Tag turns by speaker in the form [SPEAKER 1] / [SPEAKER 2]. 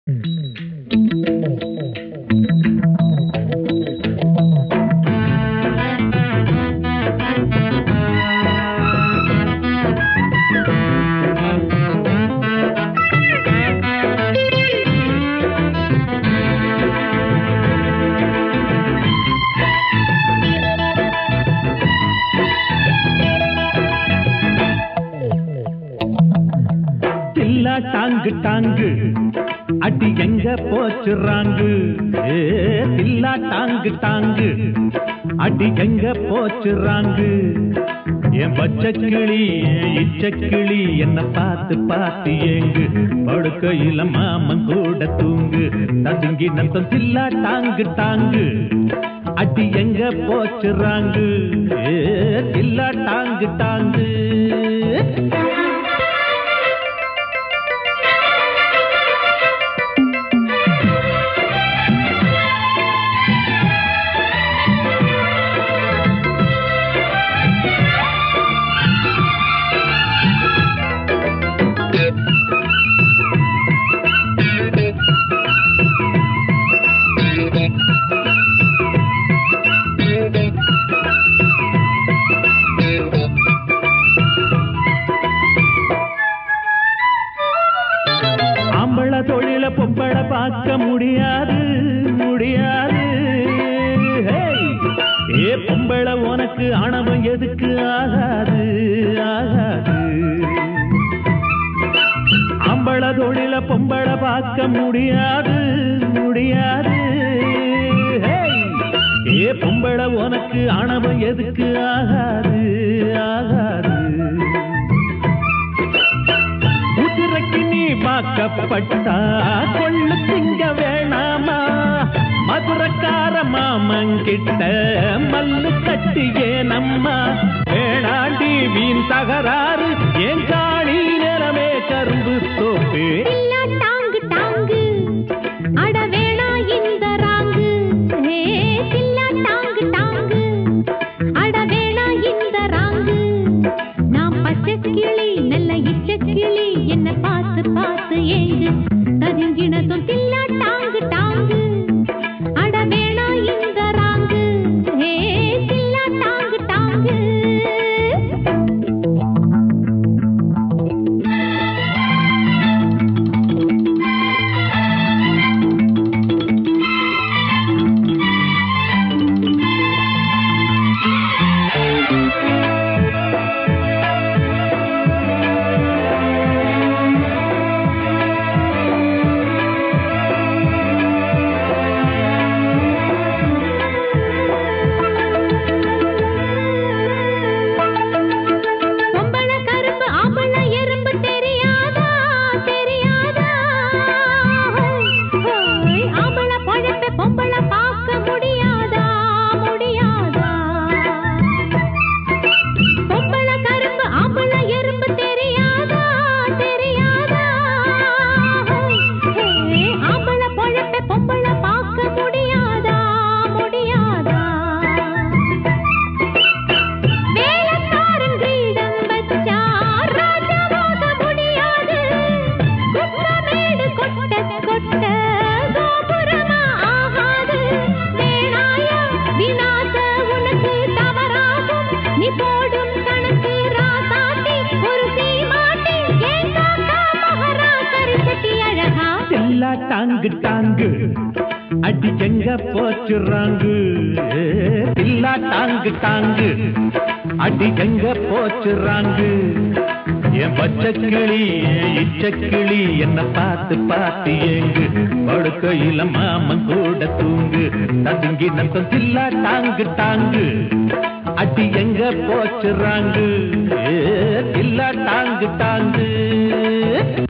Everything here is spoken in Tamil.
[SPEAKER 1] தில்லா டாங்கு டாங்கு அடி எங்க போச்சுறாங்கு ஏ தில்லா டாங்கு டாங்கு அடி எங்க போச்சுறாங்கு என் பச்சை கிளி என் இச்ச கிளி என்ன பார்த்து பார்த்து ஏங்கு படுக்கையில மாமன் கூட தூங்கு ததுங்கி நத்தம் தில்லா டாங்கு டாங்கு அடி எங்க போச்சுறாங்கு ஏ தில்லா டாங்கு டாங்கு ஆம்பள தொழில பொம்பள பார்க்க முடியாது முடியாது ஹேய்! ஏ பொம்பள உனக்கு ஆணவம் எதுக்கு ஆகாது ஆகாது ஆம்பள தொழில பொம்பள பார்க்க முடியாது முடியாது ஹேய்! ஏ பொம்பள உனக்கு ஆணவம் எதுக்கு ஆகாது ஆகாது குதிரைக்கு நீ வாக்கப்பட்டா கொள்ளு திங்க வேணாமா மதுரக்கார மாமங்கிட்ட மல்லு கட்டியே நம்மா வேணாண்டி வீண் தகராறு என் காணி நிலமே கரும்பு தோப்பு
[SPEAKER 2] தில்லா டாங்கு டாங்கு அட வேணா இந்த ராங்கு ஹே தில்லா டாங்கு டாங்கு அட வேணா இந்த ராங்கு நான் பச்சை கிளி நல்ல இச்ச கிளி என்ன பார்த்து பார்த்து ஏங்கு கருங்கினதும் தில்லா டாங்கு டாங்கு அட வேணா இந்த ராங்கு ஹே தில்லா டாங்கு டாங்கு பொம்பள கரும்பு ஆம்பள எறும்பு தெரியாதா தெரியாதா ஹோய், ஆம்பள பொழப்ப பொம்பள பார்க்க முடியாதா முடியாதா பொம்பள கரும்பு ஆம்பள எறும்பு தெரியாதா தெரியாதா ஹோய், ஆம்பள பொழப்ப பொம்பள பார்க்க முடியாதா முடியாதா வேலைக்காரன் கிரீடம் வச்சா ராஜாவாக முடியாது குப்பமேடு கொட்ட கொட்ட கோபுரமா ஆகாது வேணாயா வினாச உனக்கு தவறாகும் நீ போடும் கணக்கு ராசாத்தி ஒரு சீமாட்டி ஏன் காக்கா மகரா கரிசட்டி அழகா
[SPEAKER 1] எல்லா டாங்கு டாங்கு அடி எங்க போச்சுறாங்கு ஏ, தில்லா டாங்கு டாங்கு அடி எங்க போச்சுறாங்கு என் பச்சை கிளி என் இச்ச கிளி என்ன பார்த்து பார்த்து ஏங்கு படுக்கையில மாமன் கூட தூங்கு ததுங்கி நத்தம் தில்லா டாங்கு டாங்கு அடி எங்க போச்சுறாங்கு ஏ, தில்லா டாங்கு டாங்கு